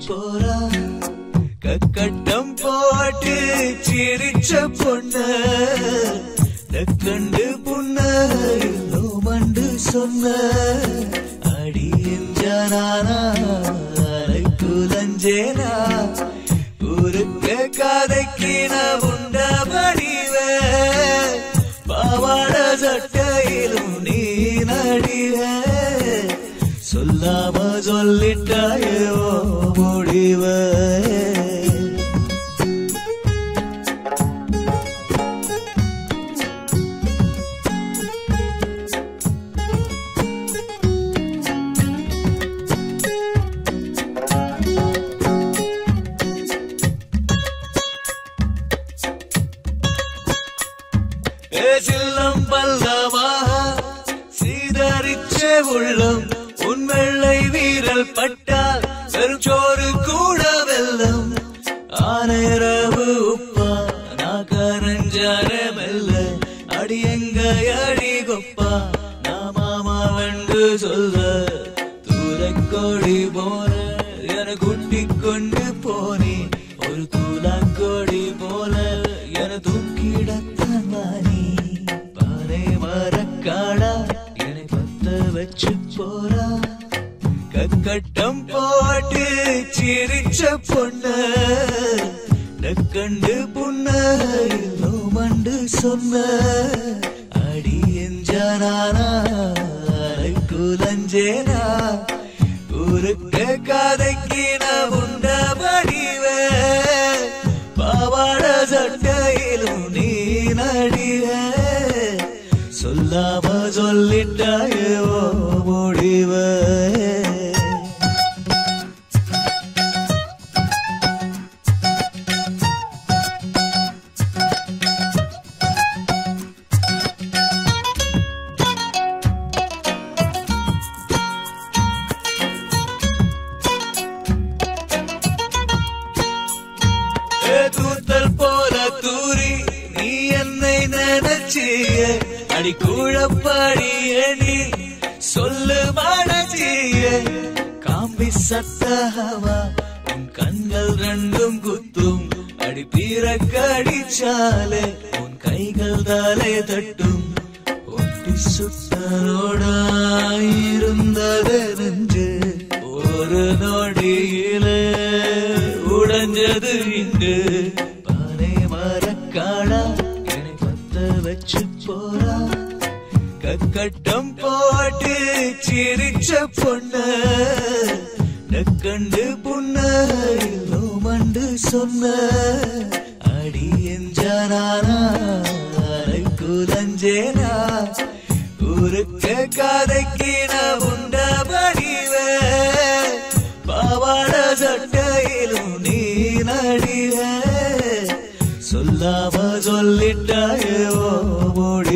போறா கக்கட்டம் போட்டு சிரிச்ச பொண்ண கண்டு புண்ண மண்டு சொன்ன அடி எஞ்சானா அரை குலஞ்சேனா ஊருக்க கதைக்கு நான் உண்ட வடிவ பாவாட சட்டையிலும் நீ நடிவ சொல்லாம சொல்லிட்டாயோ முடிவ சில்லம் பல்லமாக சீதரிச்ச உள்ளம் உன் வெள்ளை வீரல் பட்டால் வெறும் சோறு கூட வெல்லம் ஆனரவு உப்பா நான் கரஞ்சார மெல்ல அடி எங்க அடி கொப்பா நான் மாமா வென்று சொல்ல தூரக்கோடி போற என கூட்டிக் கொண்டு போனே ஒரு தூலாக்கோடி போல என தூக்கிடத்தான் வானி பானை மரக்காடா என்னை பத்த வச்சு போறா கக்கட்டம் போட்டு சிரிச்ச பொண்ண நக்கண்டு புண்ண மண்டு சொன்ன அடி எஞ்சானா அரை குலஞ்சேனா ஊருக்க கதைக்கு நான் உண்ட வடிவ பாவாட சட்டையிலும் நீ நடிவ சொல்லாம சொல்லிட்டாயோ முடிவ ஏ தூத்தல் போல தூரி நீ என்னை நினைச்சிய அடி கூழப்பாடிய நீ சொல்லு மனச்சிய காம்பி சத்தகவா உன் கண்கள் ரெண்டும் குத்தும் அடி பீர கடிச்சாலே உன் கைகள் தாலே தட்டும் ஒட்டி சுத்தனோடாயிருந்தது நெஞ்சு ஒரு நொடியிலே உடைஞ்சது இங்கு பானை மரக்காடா என்னை பத்த வச்சு போறா கக்கட்டம் போட்டு சிரிச்ச பொண்ண நக்கண்டு புண்ண மண்டு சொன்ன அடி எஞ்சானா அரை குலஞ்சேனா ஊருக்க கதைக்கு நான் உண்ட வடிவ பாவாட சட்டையிலும் நீ நடிவ சொல்லாம சொல்லிட்டாயோ முடி